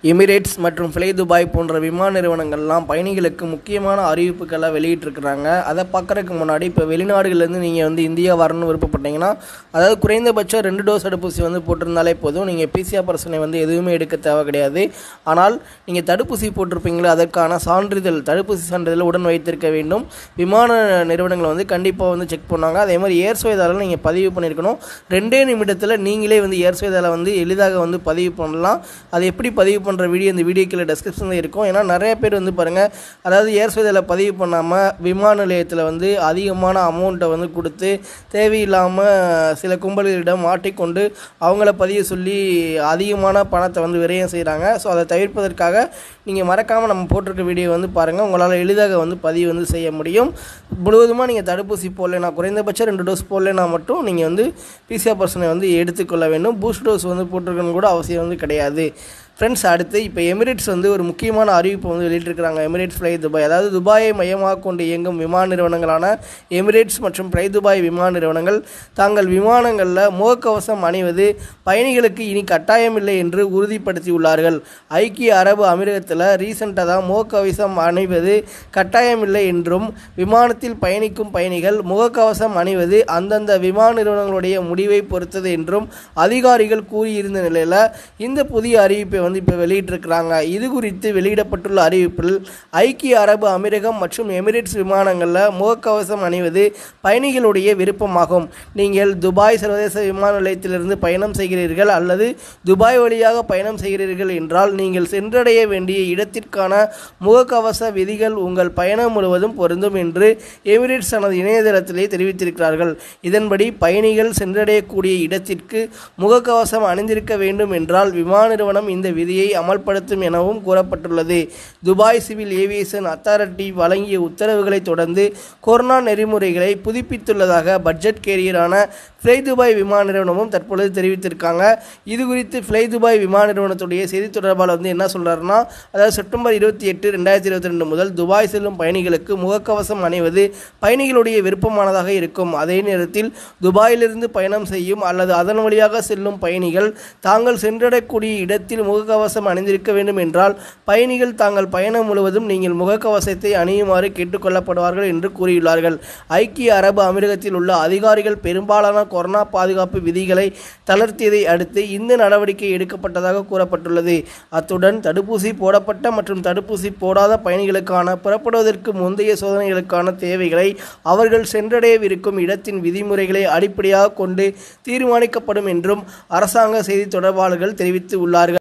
Emirates மற்றும் fly Dubai போன்ற விமான நிறுவனங்கள்லாம் பயணிகளுக்கு முக்கியமான அறிவிப்புகளை வெளியிட்டிருக்கிறாங்க அதை பார்க்குறதுக்கு முன்னாடி இப்போ வெளிநாடுகள்லேருந்து நீங்கள் வந்து இந்தியா வரணும்னு விருப்பப்பட்டீங்கன்னா அதாவது குறைந்தபட்சம் ரெண்டு டோஸ் தடுப்பூசி வந்து போட்டிருந்தாலே போதும் நீங்கள் பிசிஆர் பர்சனை வந்து எதுவுமே எடுக்க தேவை கிடையாது ஆனால் நீங்கள் தடுப்பூசி போட்டிருப்பீங்களே அதற்கான சான்றிதழ் தடுப்பூசி சான்றிதழ் உடன் வைத்திருக்க வேண்டும் விமான நிறுவனங்கள் வந்து கண்டிப்பாக வந்து செக் பண்ணாங்க அதே மாதிரி ஏர் சுவைதாரில் நீங்கள் பதிவு பண்ணியிருக்கணும் ரெண்டே நிமிடத்தில் நீங்களே வந்து ஏர் சுவைதாரை வந்து எளிதாக வந்து பதிவு பண்ணலாம் அது எப்படி பதிவு பண்ணுற வீடியோ இந்த வீடியோ கீழே டெஸ்கிரிப்ஷனில் இருக்கும் ஏன்னா நிறைய பேர் வந்து பாருங்கள் அதாவது ஏர் சுவைதாரில் பதிவு பண்ணாமல் விமான நிலையத்தில் வந்து அதிகமான அமௌண்ட்டை வந்து கொடுத்து தேவையில்லாமல் சில கும்பல்களிடம் மாட்டிக்கொண்டு அவங்கள பதிவு சொல்லி அதிகமான பணத்தை வந்து விரயம் செய்கிறாங்க ஸோ அதை தவிர்ப்பதற்காக நீங்கள் மறக்காமல் நம்ம போட்டிருக்க வீடியோ வந்து பாருங்கள் உங்களால் எளிதாக வந்து பதிவு வந்து செய்ய முடியும் முழுவதுமாக நீங்கள் தடுப்பூசி போடலைன்னா குறைந்தபட்சம் ரெண்டு டோஸ் போடலைன்னா மட்டும் நீங்கள் வந்து பிசிஆர் பர்சனை வந்து எடுத்துக்கொள்ள வேண்டும் பூஸ்ட் டோஸ் வந்து போட்டிருக்கணும் கூட அவசியம் வந்து கிடையாது ஃப்ரெண்ட்ஸ் அடுத்து இப்போ எமிரேட்ஸ் வந்து ஒரு முக்கியமான அறிவிப்பு வந்து வெளியிட்டிருக்கிறாங்க எமிரேட்ஸ் ஃப்ளை துபாய் அதாவது துபாயை மையமாக கொண்டு இயங்கும் விமான நிறுவனங்களான எமிரேட்ஸ் மற்றும் ஃப்ளை துபாய் விமான நிறுவனங்கள் தாங்கள் விமானங்களில் முகக்கவசம் அணிவது பயணிகளுக்கு இனி கட்டாயமில்லை என்று உறுதிப்படுத்தியுள்ளார்கள் ஐக்கிய அரபு அமீரகத்தில் ரீசெண்டாக தான் முகக்கவசம் அணிவது கட்டாயமில்லை என்றும் விமானத்தில் பயணிக்கும் பயணிகள் முகக்கவசம் அணிவது அந்தந்த விமான நிறுவனங்களுடைய முடிவை பொறுத்தது என்றும் அதிகாரிகள் கூறியிருந்த நிலையில் இந்த புதிய அறிவிப்பை வந்து இப்போ வெளியிட்டிருக்கிறாங்க இது குறித்து வெளியிடப்பட்டுள்ள அறிவிப்பில் ஐக்கிய அரபு அமீரகம் மற்றும் எமிரேட்ஸ் விமானங்களில் முகக்கவசம் அணிவது பயணிகளுடைய விருப்பமாகும் நீங்கள் துபாய் சர்வதேச விமான நிலையத்திலிருந்து பயணம் செய்கிறீர்கள் அல்லது துபாய் வழியாக பயணம் செய்கிறீர்கள் என்றால் நீங்கள் சென்றடைய வேண்டிய இடத்திற்கான முகக்கவச விதிகள் உங்கள் பயணம் முழுவதும் பொருந்தும் என்று எமிரேட்ஸ் தனது இணையதளத்திலே தெரிவித்திருக்கிறார்கள் இதன்படி பயணிகள் சென்றடையக்கூடிய இடத்திற்கு முகக்கவசம் அணிந்திருக்க வேண்டும் என்றால் விமான நிறுவனம் இந்த விதியை அமல்படுத்தும் எனவும் கூறப்பட்டுள்ளது துபாய் சிவில் ஏவியேஷன் அத்தாரிட்டி வழங்கிய உத்தரவுகளை தொடர்ந்து கொரோனா நெறிமுறைகளை புதுப்பித்துள்ளதாக பட்ஜெட் கேரியரான ஃப்ளை துபாய் விமான நிறுவனமும் தற்பொழுது தெரிவித்திருக்காங்க இது குறித்து ஃப்ளை துபாய் விமான நிறுவனத்துடைய செய்தி தொடர்பாளர் வந்து என்ன சொல்றாருன்னா அதாவது செப்டம்பர் இருபத்தி எட்டு ரெண்டாயிரத்தி இருபத்தி ரெண்டு முதல் துபாய் செல்லும் பயணிகளுக்கு முகக்கவசம் அணிவது பயணிகளுடைய விருப்பமானதாக இருக்கும் அதே நேரத்தில் துபாயிலிருந்து பயணம் செய்யும் அல்லது அதன் வழியாக செல்லும் பயணிகள் தாங்கள் சென்றடையக்கூடிய இடத்தில் முகக்கவசம் அணிந்திருக்க வேண்டும் என்றால் பயணிகள் தாங்கள் பயணம் முழுவதும் நீங்கள் முகக்கவசத்தை அணியுமாறு கேட்டுக்கொள்ளப்படுவார்கள் என்று கூறியுள்ளார்கள் ஐக்கிய அரபு அமீரகத்தில் உள்ள அதிகாரிகள் பெரும்பாலான கொரோனா பாதுகாப்பு விதிகளை தளர்த்தியதை அடுத்து இந்த நடவடிக்கை எடுக்கப்பட்டதாக கூறப்பட்டுள்ளது அத்துடன் தடுப்பூசி போடப்பட்ட மற்றும் தடுப்பூசி போடாத பயணிகளுக்கான புறப்படுவதற்கு முந்தைய சோதனைகளுக்கான தேவைகளை அவர்கள் சென்றடையவிருக்கும் இடத்தின் விதிமுறைகளை அடிப்படையாக கொண்டு தீர்மானிக்கப்படும் என்றும் அரசாங்க செய்தி தொடர்பாளர்கள் தெரிவித்து உள்ளார்கள்